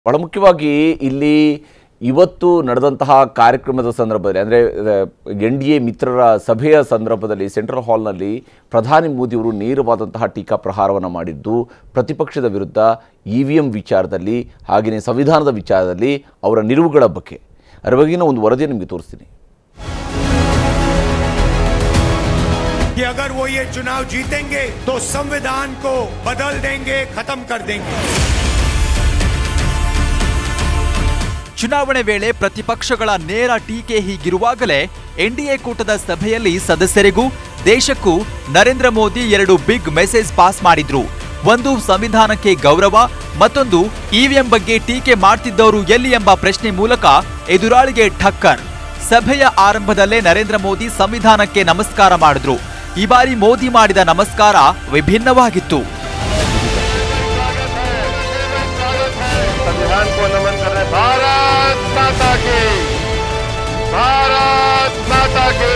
ಬಹಳ ಮುಖ್ಯವಾಗಿ ಇಲ್ಲಿ ಇವತ್ತು ನಡೆದಂತಹ ಕಾರ್ಯಕ್ರಮದ ಸಂದರ್ಭದಲ್ಲಿ ಅಂದರೆ ಎನ್ ಡಿ ಎ ಮಿತ್ರರ ಸಭೆಯ ಸಂದರ್ಭದಲ್ಲಿ ಸೆಂಟ್ರಲ್ ಹಾಲ್ನಲ್ಲಿ ಪ್ರಧಾನಿ ಮೋದಿಯವರು ನೇರವಾದಂತಹ ಟೀಕಾ ಪ್ರಹಾರವನ್ನು ಮಾಡಿದ್ದು ಪ್ರತಿಪಕ್ಷದ ವಿರುದ್ಧ ಇ ವಿ ಎಂ ವಿಚಾರದಲ್ಲಿ ಹಾಗೆಯೇ ಸಂವಿಧಾನದ ವಿಚಾರದಲ್ಲಿ ಅವರ ನಿಲುವುಗಳ ಬಗ್ಗೆ ಅದರ ಬಗ್ಗೆನ ಒಂದು ವರದಿ ನಿಮಗೆ ತೋರಿಸ್ತೀನಿ कि अगर वो ये चुनाव जीतेंगे तो संविधान को बदल देंगे खत्म कर देंगे ಚುನಾವಣೆ ವೇಳೆ ಪ್ರತಿಪಕ್ಷಗಳ ನೇರ ಟೀಕೆ ಹೀಗಿರುವಾಗಲೇ ಎನ್ಡಿಎ ಕೂಟದ ಸಭೆಯಲ್ಲಿ ಸದಸ್ಯರಿಗೂ ದೇಶಕ್ಕೂ ನರೇಂದ್ರ ಮೋದಿ ಎರಡು ಬಿಗ್ ಮೆಸೇಜ್ ಪಾಸ್ ಮಾಡಿದ್ರು ಒಂದು ಸಂವಿಧಾನಕ್ಕೆ ಗೌರವ ಮತ್ತೊಂದು ಇವಿಎಂ ಬಗ್ಗೆ ಟೀಕೆ ಮಾಡ್ತಿದ್ದವರು ಎಲ್ಲಿ ಎಂಬ ಪ್ರಶ್ನೆ ಮೂಲಕ ಎದುರಾಳಿಗೆ ಠಕ್ಕರ್ ಸಭೆಯ ಆರಂಭದಲ್ಲೇ ನರೇಂದ್ರ ಮೋದಿ ಸಂವಿಧಾನಕ್ಕೆ ನಮಸ್ಕಾರ ಮಾಡಿದ್ರು ಈ ಬಾರಿ ಮೋದಿ ಮಾಡಿದ ನಮಸ್ಕಾರ ವಿಭಿನ್ನವಾಗಿತ್ತು संविधान को नमन कर रहे भारत माता की भारत माता की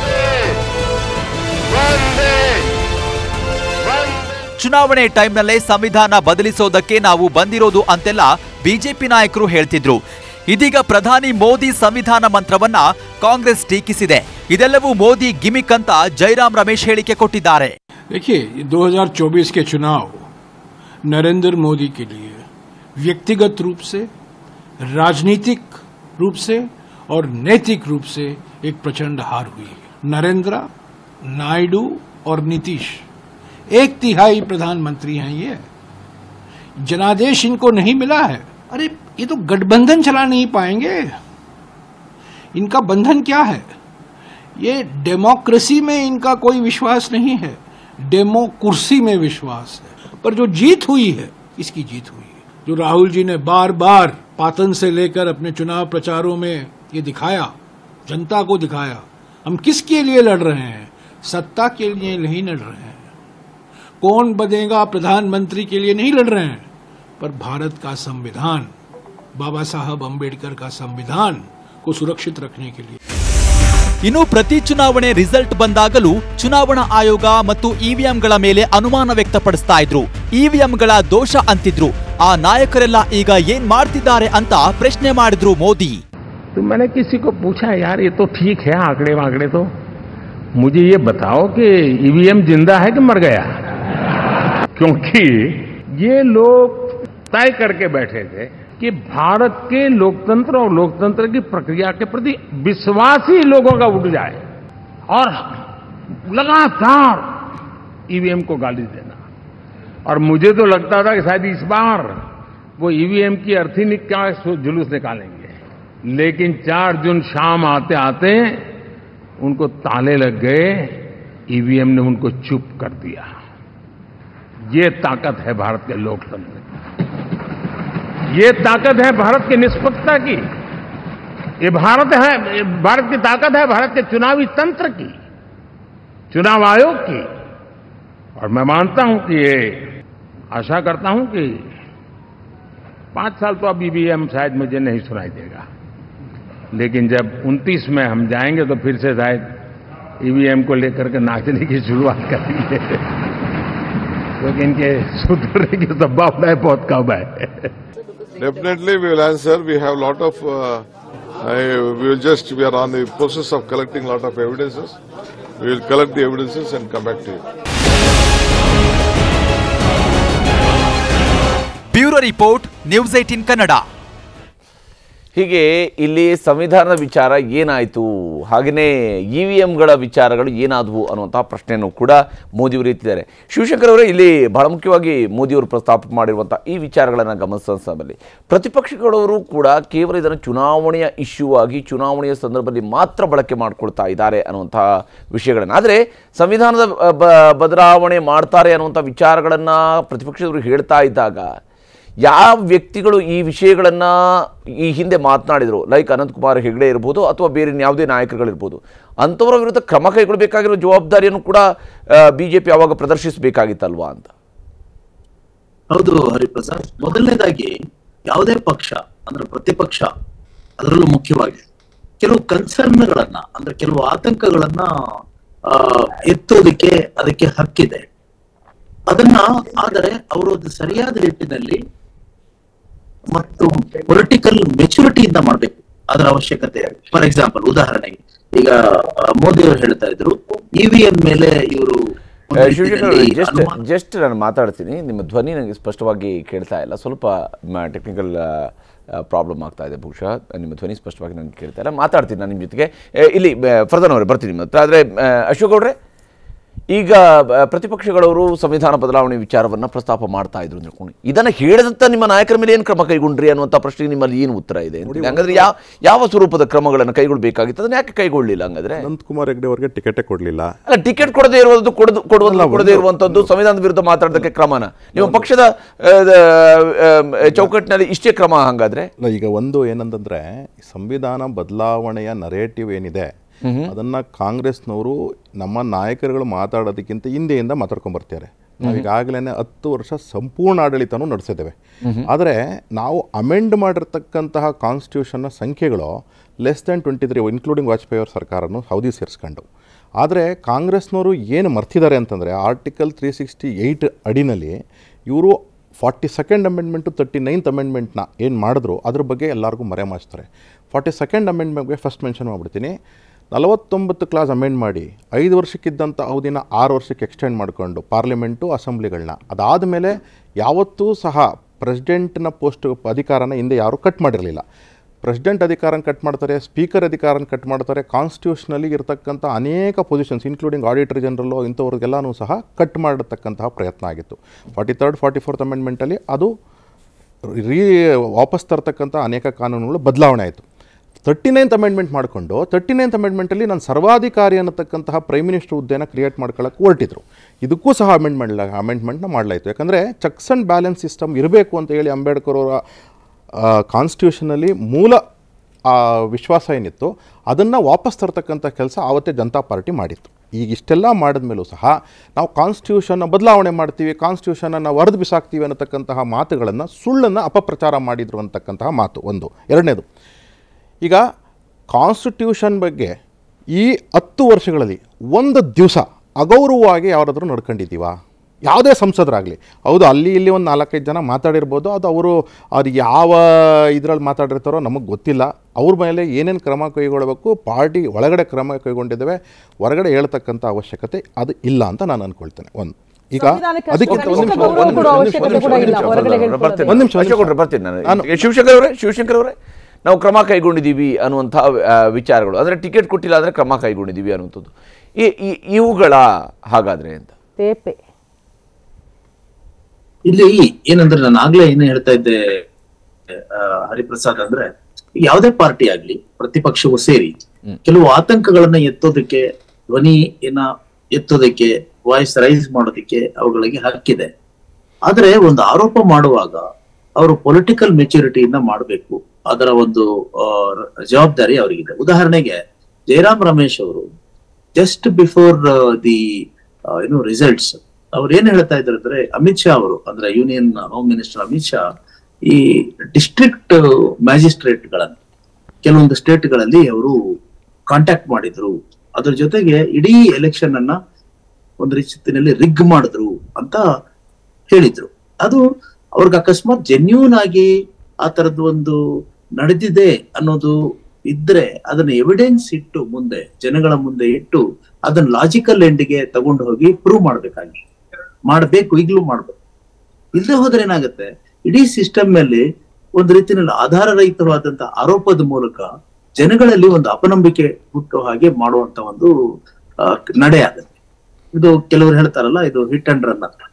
वंदे वंदे ಚುನಾವಣೆ ಟೈಮ್ನಲ್ಲೇ ಸಂವಿಧಾನ ಬದಲಿಸೋದಕ್ಕೆ ನಾವು ಬಂದಿರೋದು ಅಂತೆಲ್ಲ ಬಿಜೆಪಿ ನಾಯಕರು ಹೇಳ್ತಿದ್ರು ಇದೀಗ ಪ್ರಧಾನಿ ಮೋದಿ ಸಂವಿಧಾನ ಮಂತ್ರವನ್ನ ಕಾಂಗ್ರೆಸ್ ಟೀಕಿಸಿದೆ ಇದೆಲ್ಲವೂ ಮೋದಿ ಗಿಮಿಕ್ ಅಂತ ಜೈರಾಮ್ ರಮೇಶ್ ಹೇಳಿಕೆ ಕೊಟ್ಟಿದ್ದಾರೆ देखिए 2024 के चुनाव नरेंद्र मोदी के लिए व्यक्तिगत रूप से राजनीतिक रूप से और नैतिक रूप से एक प्रचंड हार हुई है नरेंद्र नायडू और नीतीश एक तिहाई प्रधानमंत्री हैं ये जनादेश इनको नहीं मिला है अरे ये तो गठबंधन चला नहीं पाएंगे इनका बंधन क्या है ये डेमोक्रेसी में इनका कोई विश्वास नहीं है डेमो कुर्सी में विश्वास है पर जो जीत हुई है इसकी जीत हुई है जो राहुल जी ने बार बार पातन से लेकर अपने चुनाव प्रचारों में ये दिखाया जनता को दिखाया हम किसके लिए लड़ रहे हैं सत्ता के लिए नहीं लड़ रहे हैं कौन बनेगा प्रधानमंत्री के लिए नहीं लड़ रहे हैं पर भारत का संविधान बाबा साहब अंबेडकर का संविधान को सुरक्षित रखने के लिए ಇನ್ನು ಪ್ರತಿ ಚುನಾವಣೆ ರಿಸಲ್ಟ್ ಬಂದಾಗಲೂ ಚುನಾವಣಾ ಆಯೋಗ ಮತ್ತು ಇವಿಎಂಗಳ ಮೇಲೆ ಅನುಮಾನ ವ್ಯಕ್ತಪಡಿಸ್ತಾ ಇದ್ರು ಇವಿಎಂಗಳ ದೋಷ ಅಂತಿದ್ರು ಆ ನಾಯಕರೆಲ್ಲ ಈಗ ಏನ್ ಮಾಡ್ತಿದ್ದಾರೆ ಅಂತ ಪ್ರಶ್ನೆ ಮಾಡಿದ್ರು ಮೋದಿ तो मैंने किसी को पूछा यार ये तो ठीक है आंकड़े वांकड़े तो मुझे ये बताओ कि ईवीएम जिंदा है कि मर गया क्योंकि ये लोग तय करके बैठे थे कि भारत के लोकतंत्र और लोकतंत्र की प्रक्रिया के प्रति विश्वास ही लोगों का उठ जाए और लगातार ईवीएम को गाली देना और मुझे तो लगता था कि शायद इस बार वो ईवीएम की अर्थी नि- क्या जुलूस निकालेंगे लेकिन 4 जून शाम आते आते उनको ताले लग गए ईवीएम ने उनको चुप कर दिया ये ताकत है भारत के लोकतंत्र की ये ताकत है भारत की निष्पक्षता की ये भारत है ये भारत की ताकत है भारत के चुनावी तंत्र की चुनाव आयोग की और मैं मानता हूं कि ये आशा करता हूं कि पांच साल तो अब ईवीएम शायद मुझे नहीं सुनाई देगा लेकिन जब 29 में हम जाएंगे तो फिर से शायद ईवीएम को लेकर के नाचने की शुरुआत करेंगे क्योंकि इनके सुधरने की संभावना बहुत कम है Definitely, we will answer. We have a lot of. Uh, I, we will just. We are on the process of collecting a lot of evidences. We will collect the evidences and come back to you. Bureau report news eighteen Kannada ಹೀಗೆ ಇಲ್ಲಿ ಸಂವಿಧಾನದ ವಿಚಾರ ಏನಾಯಿತು ಹಾಗೆಯೇ E V ಎಮ್ಗಳ ವಿಚಾರಗಳು ಏನಾದವು ಅನ್ನುವಂತಹ ಪ್ರಶ್ನೆಯನ್ನು ಕೂಡ ಮೋದಿಯವರು ಎತ್ತಿದ್ದಾರೆ ಶಿವಶಂಕರ್ ಅವರೇ ಇಲ್ಲಿ ಬಹಳ ಮುಖ್ಯವಾಗಿ ಮೋದಿಯವರು ಪ್ರಸ್ತಾಪ ಮಾಡಿರುವಂಥ ಈ ವಿಚಾರಗಳನ್ನು ಗಮನಿಸುವ ಸಂದರ್ಭದಲ್ಲಿ ಪ್ರತಿಪಕ್ಷಗಳವರು ಕೂಡ ಕೇವಲ ಇದನ್ನು ಚುನಾವಣೆಯ ಇಶ್ಯೂ ಆಗಿ ಚುನಾವಣೆಯ ಸಂದರ್ಭದಲ್ಲಿ ಮಾತ್ರ ಬಳಕೆ ಮಾಡ್ಕೊಳ್ತಾ ಇದ್ದಾರೆ ಅನ್ನುವಂತಹ ವಿಷಯಗಳನ್ನು ಆದರೆ ಸಂವಿಧಾನದ ಬ- ಬ- ಬದಲಾವಣೆ ಮಾಡ್ತಾರೆ ಅನ್ನುವಂಥ ವಿಚಾರಗಳನ್ನು ಪ್ರತಿಪಕ್ಷದವರು ಹೇಳ್ತಾ ಇದ್ದಾಗ ಯಾವ ವ್ಯಕ್ತಿಗಳು ಈ ವಿಷಯಗಳನ್ನು ಈ ಹಿಂದೆ ಮಾತನಾಡಿದರು ಲೈಕ್ ಅನಂತಕುಮಾರ್ ಹೆಗಡೆ ಇರ್ಬೋದು ಅಥವಾ ಬೇರೆ ಯಾವುದೇ ನಾಯಕರುಗಳಿರ್ಬೋದು ಅಂಥವರ ವಿರುದ್ಧ ಕ್ರಮ ಕೈಗೊಳ್ಳಬೇಕಾಗಿರೋ ಜವಾಬ್ದಾರಿಯನ್ನು ಕೂಡ ಬಿ ಜೆ ಪಿ ಅವಾಗ ಪ್ರದರ್ಶಿಸಬೇಕಾಗಿತ್ತಲ್ವಾ ಅಂತ ಹೌದು ಹರಿಪ್ರಸಾದ್ ಮೊದಲನೇದಾಗಿ ಯಾವುದೇ ಪಕ್ಷ ಅಂದ್ರೆ ಪ್ರತಿಪಕ್ಷ ಅದರಲ್ಲೂ ಮುಖ್ಯವಾಗಿ ಕೆಲವು ಕನ್ಸರ್ನ್ಗಳನ್ನ ಅಂದ್ರೆ ಕೆಲವು ಆತಂಕಗಳನ್ನ ಆ, ಎತ್ತೋದಕ್ಕೆ ಅದಕ್ಕೆ ಹಕ್ಕಿದೆ ಅದನ್ನ ಆದರೆ ಅವರು ಅದು ಸರಿಯಾದ ನಿಟ್ಟಿನಲ್ಲಿ ಮತ್ತು ಪೊಲಿಟಿಕಲ್ ಮೆಚುರಿಟಿಯಿಂದ ಮಾಡಬೇಕು ಅದರ ಅವಶ್ಯಕತೆ ಫಾರ್ ಎಕ್ಸಾಂಪಲ್ ಉದಾಹರಣೆಗೆ ಈಗ ಆ, ಮೋದಿ ಅವರು ಹೇಳ್ತಾ ಇದ್ರು ಇವಿಎಂ ಮೇಲೆ ಇವರು ಶಿವಶಂಕರ್ ಜಸ್ಟ್ ಜಸ್ಟ್ ನಾನು ಮಾತಾಡ್ತೀನಿ ನಿಮ್ಮ ಧ್ವನಿ ನನಗೆ ಸ್ಪಷ್ಟವಾಗಿ ಕೇಳ್ತಾ ಇಲ್ಲ ಸ್ವಲ್ಪ ಟೆಕ್ನಿಕಲ್ ಪ್ರಾಬ್ಲಮ್ ಆಗ್ತಾ ಇದೆ ಬಹುಶಃ ನಿಮ್ಮ ಧ್ವನಿ ಸ್ಪಷ್ಟವಾಗಿ ನನಗೆ ಕೇಳ್ತಾ ಇಲ್ಲ ಮಾತಾಡ್ತೀನಿ ನಾನು ನಿಮ್ಮ ಜೊತೆಗೆ ಏ, ಇಲ್ಲಿ ಫರ್ದನ್ ಅವರೇ ಬರ್ತೀನಿ ನಿಮ್ಮ ಹತ್ರ ಆದರೆ ಅಶೋಕ್ ಅವ್ರೆ ಈಗ ಬ- ಪ್ರತಿಪಕ್ಷಗಳವರು ಸಂವಿಧಾನ ಬದಲಾವಣೆ ವಿಚಾರವನ್ನು ಪ್ರಸ್ತಾಪ ಮಾಡ್ತಾ ಇದ್ರು ಅಂತ ತಿಳ್ಕೊಂಡು ಇದನ್ನು ಹೇಳಿದಂಥ ನಿಮ್ಮ ನಾಯಕರ ಮೇಲೆ ಏನು ಕ್ರಮ ಕೈಗೊಂಡ್ರಿ ಅನ್ನುವಂಥ ಪ್ರಶ್ನೆಗೆ ನಿಮ್ಮಲ್ಲಿ ಏನು ಉತ್ತರ ಇದೆ ಅಂತ ಹಂಗಾದ್ರೆ ಯಾವ ಯಾವ ಸ್ವರೂಪದ ಕ್ರಮಗಳನ್ನು ಕೈಗೊಳ್ಳಬೇಕಾಗಿತ್ತು ಅದನ್ನ ಯಾಕೆ ಕೈಗೊಳ್ಳಲಿಲ್ಲ ಹಂಗಾದ್ರೆ ಅನಂತಕುಮಾರ್ ಹೆಗ್ಡೆ ಅವರಿಗೆ ಟಿಕೆಟೇ ಕೊಡಲಿಲ್ಲ ಅಲ್ಲ ಟಿಕೆಟ್ ಕೊಡದೇ ಇರುವುದು ಕೊಡದು ಕೊಡುವುದು ಕೊಡದೇ ಇರುವಂತದ್ದು ಸಂವಿಧಾನದ ವಿರುದ್ಧ ಮಾತಾಡೋದಕ್ಕೆ ಕ್ರಮನ ನಿಮ್ಮ ಪಕ್ಷದ ಆ, ಆ, ಚೌಕಟ್ಟಿನಲ್ಲಿ ಇಷ್ಟೇ ಕ್ರಮ ಹಂಗಾದ್ರೆ ಅಲ್ಲ ಈಗ ಒಂದು ಏನಂತಂದ್ರೆ ಸಂವಿಧಾನ ಬದಲಾವಣೆಯ ನರೇಟಿವ್ ಏನಿದೆ ಅದನ್ನ ಕಾಂಗ್ರೆಸ್ನವರು ನಮ್ಮ ನಾಯಕರುಗಳು ಮಾತಾಡೋದಕ್ಕಿಂತ ಹಿಂದೆಯಿಂದ ಮಾತಾಡ್ಕೊಂಡ್ ಬರ್ತಾರೆ ನಾವೀಗಾಗಲೇ ಹತ್ತು ವರ್ಷ ಸಂಪೂರ್ಣ ಆಡಳಿತನೂ ನಡೆಸಿದ್ದೇವೆ ಆದರೆ ನಾವು ಅಮೆಂಡ್ ಮಾಡಿರ್ತಕ್ಕಂತಹ ಕಾನ್ಸ್ಟಿಟ್ಯೂಷನ್ನ ಸಂಖ್ಯೆಗಳು less than twenty three including Vajpayee ಅವ್ರ ಸರ್ಕಾರನು ಹೌದಿ ಸೇರಿಸ್ಕೊಂಡು ಆದರೆ ಕಾಂಗ್ರೆಸ್ನವರು ಏನು ಮರ್ತಿದ್ದಾರೆ ಅಂತಂದರೆ ಆರ್ಟಿಕಲ್ ತ್ರೀ ಸಿಕ್ಸ್ಟಿ ಏಯ್ಟ್ ಅಡಿನಲ್ಲಿ ಇವರು forty second amendment thirty ninth ಅಮೆಂಡ್ಮೆಂಟ್ನ ಏನು ಮಾಡಿದ್ರು ಅದ್ರ ಬಗ್ಗೆ ಎಲ್ಲರಿಗೂ ಮರೆಮಾಚ್ತಾರೆ ಫಾರ್ಟಿ ಸೆಕೆಂಡ್ ಅಮೆಂಡ್ಮೆಂಟ್ ಬಗ್ಗೆ ಫಸ್ಟ್ ಮೆನ್ಷನ್ ಮಾಡಿಬಿಡ್ತೀನಿ ನಲವತ್ತೊಂಬತ್ತು ಕ್ಲಾಸ್ ಅಮೆಂಡ್ ಮಾಡಿ ಐದು ವರ್ಷಕ್ಕಿದ್ದಂಥ ಅವಧಿನ ಆರು ವರ್ಷಕ್ಕೆ ಎಕ್ಸ್ಟೆಂಡ್ ಮಾಡಿಕೊಂಡು ಪಾರ್ಲಿಮೆಂಟು ಅಸೆಂಬ್ಲಿಗಳನ್ನ ಅದಾದಮೇಲೆ ಯಾವತ್ತೂ ಸಹ ಪ್ರೆಸಿಡೆಂಟ್ನ ಪೋಸ್ಟ್ ಅಧಿಕಾರನ ಹಿಂದೆ ಯಾರೂ ಕಟ್ ಮಾಡಿರಲಿಲ್ಲ ಪ್ರೆಸಿಡೆಂಟ್ ಅಧಿಕಾರನ ಕಟ್ ಮಾಡ್ತಾರೆ ಸ್ಪೀಕರ್ ಅಧಿಕಾರನ ಕಟ್ ಮಾಡ್ತಾರೆ ಕಾನ್ಸ್ಟಿಟ್ಯೂಷನಲ್ಲಿ ಇರತಕ್ಕಂಥ ಅನೇಕ ಪೊಸಿಷನ್ಸ್ ಇನ್ಕ್ಲೂಡಿಂಗ್ ಆಡಿಟರ್ ಜನರಲ್ಲು ಇಂಥವ್ರಿಗೆಲ್ಲನೂ ಸಹ ಕಟ್ ಮಾಡತಕ್ಕಂತಹ ಪ್ರಯತ್ನ ಆಗಿತ್ತು ಫಾರ್ಟಿ ತರ್ಡ್ ಫಾರ್ಟಿ ಫೋರ್ತ್ ಅಮೆಂಡ್ಮೆಂಟಲ್ಲಿ ಅದು ರೀ ವಾಪಸ್ ತರ್ತಕ್ಕಂಥ ಅನೇಕ ಕಾನೂನುಗಳು ಬದಲಾವಣೆ ಆಯಿತು ತರ್ಟಿ ನೈನ್ತ್ ಅಮೆಂಡ್ಮೆಂಟ್ ಮಾಡಿಕೊಂಡು ತರ್ಟಿ ನೈನ್ತ್ ಅಮೆಂಡ್ಮೆಂಟಲ್ಲಿ ನಾನು ಸರ್ವಾಧಿಕಾರಿ ಅನ್ನತಕ್ಕಂತಹ ಪ್ರೈಮ್ ಮಿನಿಸ್ಟರ್ ಹುದ್ದೆನ ಕ್ರಿಯೇಟ್ ಮಾಡ್ಕೊಳ್ಳೋಕೆ ಹೊರಟಿದ್ರು ಇದಕ್ಕೂ ಸಹ ಅಮೆಂಡ್ಮೆಂಟ್ ಅಮೆಂಡ್ಮೆಂಟ್ನ ಮಾಡಲಾಯಿತು ಯಾಕಂದರೆ ಚೆಕ್ಸ್ ಆ್ಯಂಡ್ ಬ್ಯಾಲೆನ್ಸ್ ಸಿಸ್ಟಮ್ ಇರಬೇಕು ಅಂತ ಹೇಳಿ ಅಂಬೇಡ್ಕರ್ ಅವರ ಕಾನ್ಸ್ಟಿಟ್ಯೂಷನಲ್ಲಿ ಮೂಲ ಆ, ವಿಶ್ವಾಸ ಏನಿತ್ತು ಅದನ್ನು ವಾಪಸ್ ತರ್ತಕ್ಕಂಥ ಕೆಲಸ ಆವತ್ತೇ ಜನತಾ ಪಾರ್ಟಿ ಮಾಡಿತ್ತು ಈಗ ಇಷ್ಟೆಲ್ಲ ಮಾಡಿದ ಮೇಲೂ ಸಹ ನಾವು ಕಾನ್ಸ್ಟಿಟ್ಯೂಷನ್ನ ಬದಲಾವಣೆ ಮಾಡ್ತೀವಿ ಕಾನ್ಸ್ಟಿಟ್ಯೂಷನನ್ನು ವರದು ಬಿಸಾಕ್ತೀವಿ ಅನ್ನತಕ್ಕಂತಹ ಮಾತುಗಳನ್ನು ಸುಳ್ಳನ್ನು ಅಪಪ್ರಚಾರ ಮಾಡಿದ್ರು ಅಂತಕ್ಕಂತಹ ಮಾತು ಒಂದು ಎರಡನೇದು ಈಗ ಕಾನ್ಸ್ಟಿಟ್ಯೂಷನ್ ಬಗ್ಗೆ ಈ ಹತ್ತು ವರ್ಷಗಳಲ್ಲಿ ಒಂದು ದಿವಸ ಅಗೌರವವಾಗಿ ಯಾರಾದರೂ ನಡ್ಕೊಂಡಿದ್ದೀವಾ ಯಾವುದೇ ಸಂಸದರಾಗಲಿ ಹೌದು ಅಲ್ಲಿ ಇಲ್ಲಿ ಒಂದು ನಾಲ್ಕೈದು ಜನ ಮಾತಾಡಿರ್ಬೋದು ಅದು ಅವರು ಅವ್ರು ಯಾವ ಇದರಲ್ಲಿ ಮಾತಾಡಿರ್ತಾರೋ ನಮಗೆ ಗೊತ್ತಿಲ್ಲ ಅವ್ರ ಮೇಲೆ ಏನೇನು ಕ್ರಮ ಕೈಗೊಳ್ಳಬೇಕು ಪಾರ್ಟಿ ಒಳಗಡೆ ಕ್ರಮ ಕೈಗೊಂಡಿದ್ದೇವೆ ಹೊರಗಡೆ ಹೇಳ್ತಕ್ಕಂಥ ಅವಶ್ಯಕತೆ ಅದು ಇಲ್ಲ ಅಂತ ನಾನು ಅಂದ್ಕೊಳ್ತೇನೆ ಒಂದು ಈಗ ಸಂವಿಧಾನಕ್ಕೆ ಅದಕ್ಕೆ ಅಷ್ಟು ಒಂದು ನಿಮಿಷ, ಗೌರವ ಒಂದು ನಿಮಿಷ, ಕೊಡೋ ಒಂದು ನಿಮಿಷ, ಅವಶ್ಯಕತೆ ಒಂದು ಕೂಡ ನಿಮಿಷ, ಇಲ್ಲ. ಒಂದು ಹೊರಗಡೆ ನಿಮಿಷ, ಹೇಳ್ಕೊಳ್ಳೋದು. ಒಂದು ನಿಮಿಷ, ಒಂದು ಅಶೋಕ್ ನಿಮಿಷ. ಅವ್ರೆ, ಬರ್ತೀನಿ ನಾನು ನಾನು- ಈಗ ಶಿವಶಂಕರ್ ಅವರೇ ಶಿವಶಂಕರ್ ಅವರೇ ನಾವು ಕ್ರಮ ಕೈಗೊಂಡಿದ್ದೀವಿ ಅನ್ನುವಂಥ ಆ, ವಿಚಾರಗಳು ಅಂದರೆ ಟಿಕೆಟ್ ಕೊಟ್ಟಿಲ್ಲ ಅಂದರೆ ಕ್ರಮ ಕೈಗೊಂಡಿದ್ದೀವಿ ಅನ್ನುವಂಥದ್ದು ಈ ಈ- ಇವುಗಳ ಹಾಗಾದ್ರೆ ಅಂತ ತೇಪೆ ಇಲ್ಲಿ ಏನಂದ್ರೆ ನಾನು ಆಗ್ಲೇ ಏನು ಹೇಳ್ತಾ ಇದ್ದೆ ಆ, ಹರಿಪ್ರಸಾದ್ ಅಂದ್ರೆ ಯಾವುದೇ ಪಾರ್ಟಿ ಆಗ್ಲಿ ಪ್ರತಿಪಕ್ಷವು ಸೇರಿ ಕೆಲವು ಆತಂಕಗಳನ್ನ ಎತ್ತೋದಕ್ಕೆ ಧ್ವನಿಯನ್ನ ಎತ್ತೋದಕ್ಕೆ ವಾಯ್ಸ್ ರೈಸ್ ಮಾಡೋದಕ್ಕೆ ಅವುಗಳಿಗೆ ಹಕ್ಕಿದೆ ಆದ್ರೆ ಒಂದು ಆರೋಪ ಮಾಡುವಾಗ ಅವರು ಪೊಲಿಟಿಕಲ್ ಮೆಚುರಿಟಿಯಿಂದ ಮಾಡಬೇಕು ಅದರ ಒಂದು ಆ, ಜವಾಬ್ದಾರಿ ಅವರಿಗಿದೆ ಉದಾಹರಣೆಗೆ ಜಯರಾಮ್ ರಮೇಶ್ ಅವರು ಜಸ್ಟ್ ಬಿಫೋರ್ ದಿ ಏನು ರಿಸಲ್ಟ್ಸ್ ಅವ್ರು ಏನ್ ಹೇಳ್ತಾ ಇದ್ದಾರೆ ಅಂದ್ರೆ ಅಮಿತ್ ಶಾ ಅವರು ಅಂದ್ರೆ union home minister Amit Shah ಈ ಡಿಸ್ಟ್ರಿಕ್ಟ್ ಮ್ಯಾಜಿಸ್ಟ್ರೇಟ್ ಗಳನ್ನ ಕೆಲವೊಂದು ಸ್ಟೇಟ್ ಗಳಲ್ಲಿ ಅವರು ಕಾಂಟ್ಯಾಕ್ಟ್ ಮಾಡಿದ್ರು ಅದ್ರ ಜೊತೆಗೆ ಇಡೀ ಎಲೆಕ್ಷನ್ ಅನ್ನ ಒಂದು ರೀತಿಯಲ್ಲಿ ರಿಗ್ ಮಾಡಿದ್ರು ಅಂತ ಹೇಳಿದ್ರು ಅದು ಅವ್ರಿಗೆ ಅಕಸ್ಮಾತ್ ಜೆನ್ಯೂನ್ ಆಗಿ ಆ ತರದ್ ಒಂದು ನಡೆದಿದೆ ಅನ್ನೋದು ಇದ್ರೆ ಅದನ್ನ ಎವಿಡೆನ್ಸ್ ಇಟ್ಟು ಮುಂದೆ ಜನಗಳ ಮುಂದೆ ಇಟ್ಟು ಅದನ್ನ ಲಾಜಿಕಲ್ ಎಂಡ್ಗೆ ತಗೊಂಡು ಹೋಗಿ ಪ್ರೂವ್ ಮಾಡ್ಬೇಕಾಗಿ ಮಾಡ್ಬೇಕು ಈಗ್ಲೂ ಮಾಡ್ಬೇಕು ಇಲ್ಲದೆ ಹೋದ್ರೆ ಏನಾಗುತ್ತೆ ಇಡೀ ಸಿಸ್ಟಮ್ ಮೇಲೆ ಒಂದು ರೀತಿಯಲ್ಲಿ ಆಧಾರರಹಿತವಾದಂತ ಆರೋಪದ ಮೂಲಕ ಜನಗಳಲ್ಲಿ ಒಂದು ಅಪನಂಬಿಕೆ ಹುಟ್ಟೋ ಹಾಗೆ ಮಾಡುವಂತ ಒಂದು ಆ, ನಡೆ ಆಗುತ್ತೆ ಇದು ಕೆಲವರು ಹೇಳ್ತಾರಲ್ಲ ಇದು ಹಿಟ್ ಅಂಡ್ ರನ್ ಅಂತ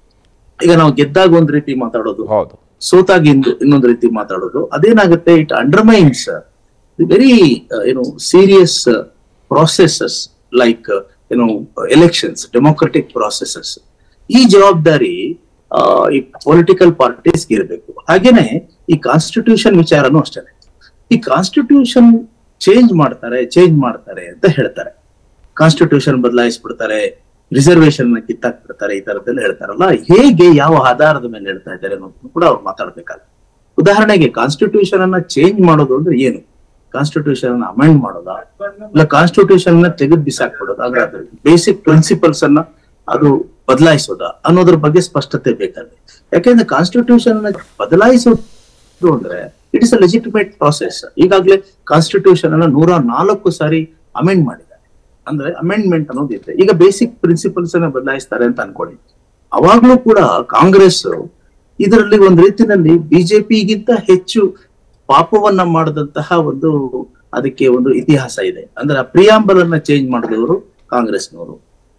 ಈಗ ನಾವು ಗೆದ್ದಾಗ ಒಂದ್ ರೀತಿ ಮಾತಾಡೋದು ಹೌದು ಸೋತಾಗ ಇಂದು ಇನ್ನೊಂದು ರೀತಿ ಮಾತಾಡೋದು ಅದೇನಾಗುತ್ತೆ ಇಟ್ ಅಂಡರ್ಮೈನ್ಸ್ ವೆರಿ ಏನು ಸೀರಿಯಸ್ ಪ್ರಾಸೆಸಸ್ ಲೈಕ್ ಏನು ಎಲೆಕ್ಷನ್ಸ್ ಡೆಮೋಕ್ರೆಟಿಕ್ ಪ್ರಾಸೆಸಸ್ ಈ ಜವಾಬ್ದಾರಿ ಆ, ಈ ಪೊಲಿಟಿಕಲ್ ಪಾರ್ಟೀಸ್ಗೆ ಇರಬೇಕು ಹಾಗೇನೆ ಈ ಕಾನ್ಸ್ಟಿಟ್ಯೂಷನ್ ವಿಚಾರನೂ ಅಷ್ಟೇ ಈ ಕಾನ್ಸ್ಟಿಟ್ಯೂಷನ್ ಚೇಂಜ್ ಮಾಡ್ತಾರೆ ಚೇಂಜ್ ಮಾಡ್ತಾರೆ ಅಂತ ಹೇಳ್ತಾರೆ ಕಾನ್ಸ್ಟಿಟ್ಯೂಷನ್ ಬದಲಾಯಿಸ್ಬಿಡ್ತಾರೆ ರಿಸರ್ವೇಶನ್ ಕಿತ್ತಾಕ್ಬಿಡ್ತಾರೆ ಈ ತರದ್ದೆಲ್ಲ ಹೇಳ್ತಾರಲ್ಲ ಹೇಗೆ ಯಾವ ಆಧಾರದ ಮೇಲೆ ಹೇಳ್ತಾ ಇದ್ದಾರೆ ಅನ್ನೋದನ್ನು ಕೂಡ ಅವ್ರು ಮಾತಾಡ್ಬೇಕಾಗುತ್ತೆ ಉದಾಹರಣೆಗೆ ಕಾನ್ಸ್ಟಿಟ್ಯೂಷನ್ ಅನ್ನ ಚೇಂಜ್ ಮಾಡೋದು ಅಂದ್ರೆ ಏನು ಕಾನ್ಸ್ಟಿಟ್ಯೂಷನ್ ಅನ್ನ ಅಮೆಂಡ್ ಮಾಡೋದಾ ಇಲ್ಲ ಕಾನ್ಸ್ಟಿಟ್ಯೂಷನ್ ನ ತೆಗೆದು ಬಿಸಾಕ್ಬಿಡೋದು ಅಂದ್ರೆ ಅದು ಬೇಸಿಕ್ ಪ್ರಿನ್ಸಿಪಲ್ಸ್ ಅನ್ನ ಅದು ಬದಲಾಯಿಸೋದಾ ಅನ್ನೋದ್ರ ಬಗ್ಗೆ ಸ್ಪಷ್ಟತೆ ಬೇಕಾದ್ರೆ ಯಾಕೆಂದ್ರೆ ಕಾನ್ಸ್ಟಿಟ್ಯೂಷನ್ ನ ಬದಲಾಯಿಸೋ ಮಾಡಿದ್ರು ಅಂದ್ರೆ it is a legitimate process ಈಗಾಗಲೇ ಕಾನ್ಸ್ಟಿಟ್ಯೂಷನ್ ಅನ್ನ ನೂರ ನಾಲ್ಕು ಸಾರಿ ಅಮೆಂಡ್ ಮಾಡಿದ್ದಾರೆ ಅಂದ್ರೆ ಅಮೆಂಡ್ಮೆಂಟ್ ಅನ್ನೋದು ಇದೆ ಈಗ ಬೇಸಿಕ್ ಪ್ರಿನ್ಸಿಪಲ್ಸ್ ಅನ್ನ ಬದಲಾಯಿಸ್ತಾರೆ ಅಂತ ಅನ್ಕೊಳ್ಳಿ ಅವಾಗ್ಲೂ ಕೂಡ ಕಾಂಗ್ರೆಸ್ ಇದರಲ್ಲಿ ಒಂದು ರೀತಿನಲ್ಲಿ ಬಿಜೆಪಿಗಿಂತ ಹೆಚ್ಚು ಪಾಪವನ್ನ ಮಾಡಿದಂತಹ ಒಂದು ಅದಕ್ಕೆ ಒಂದು ಇತಿಹಾಸ ಇದೆ ಅಂದ್ರೆ ಪ್ರಿಯಾಂಬಲ್ ಅನ್ನ ಚೇಂಜ್ ಮಾಡಿದವರು ಕಾಂಗ್ರೆಸ್ನವರು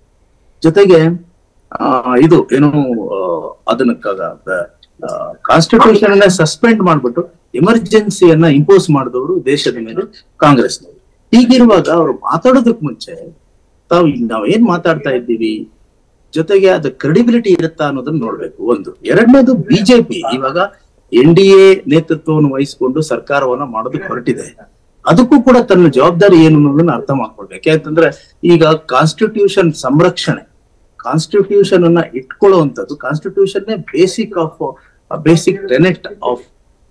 ಜೊತೆಗೆ ಆ, ಇದು ಏನು ಆ, ಅದನ್ನ ಕಾನ್ಸ್ಟಿಟ್ಯೂಷನ್ ಅನ್ನ ಸಸ್ಪೆಂಡ್ ಮಾಡ್ಬಿಟ್ಟು ಎಮರ್ಜೆನ್ಸಿಯನ್ನ ಇಂಪೋಸ್ ಮಾಡಿದವರು ದೇಶದ ಮೇಲೆ ಕಾಂಗ್ರೆಸ್ನವರು ಹೀಗಿರುವಾಗ ಅವರು ಮಾತಾಡೋದಕ್ ಮುಂಚೆ ತಾವು ನಾವ್ ಏನ್ ಮಾತಾಡ್ತಾ ಇದ್ದೀವಿ ಜೊತೆಗೆ ಅದು ಕ್ರೆಡಿಬಿಲಿಟಿ ಇರುತ್ತಾ ಅನ್ನೋದನ್ನ ನೋಡ್ಬೇಕು ಒಂದು ಎರಡನೇದು ಬಿಜೆಪಿ ಇವಾಗ ಎನ್ ಡಿ ಎ ನೇತೃತ್ವವನ್ನು ವಹಿಸಿಕೊಂಡು ಸರ್ಕಾರವನ್ನ ಮಾಡೋದಕ್ಕೆ ಹೊರಟಿದೆ ಅದಕ್ಕೂ ಕೂಡ ತನ್ನ ಜವಾಬ್ದಾರಿ ಏನು ಅನ್ನೋದನ್ನ ಅರ್ಥ ಮಾಡ್ಕೊಳ್ಬೇಕು ಯಾಕಂದ್ರೆ ಈಗ ಕಾನ್ಸ್ಟಿಟ್ಯೂಷನ್ ಸಂರಕ್ಷಣೆ ಕಾನ್ಸ್ಟಿಟ್ಯೂಷನ್ ಅನ್ನ ಇಟ್ಕೊಳ್ಳುವಂಥದ್ದು constitution basic of basic tenet of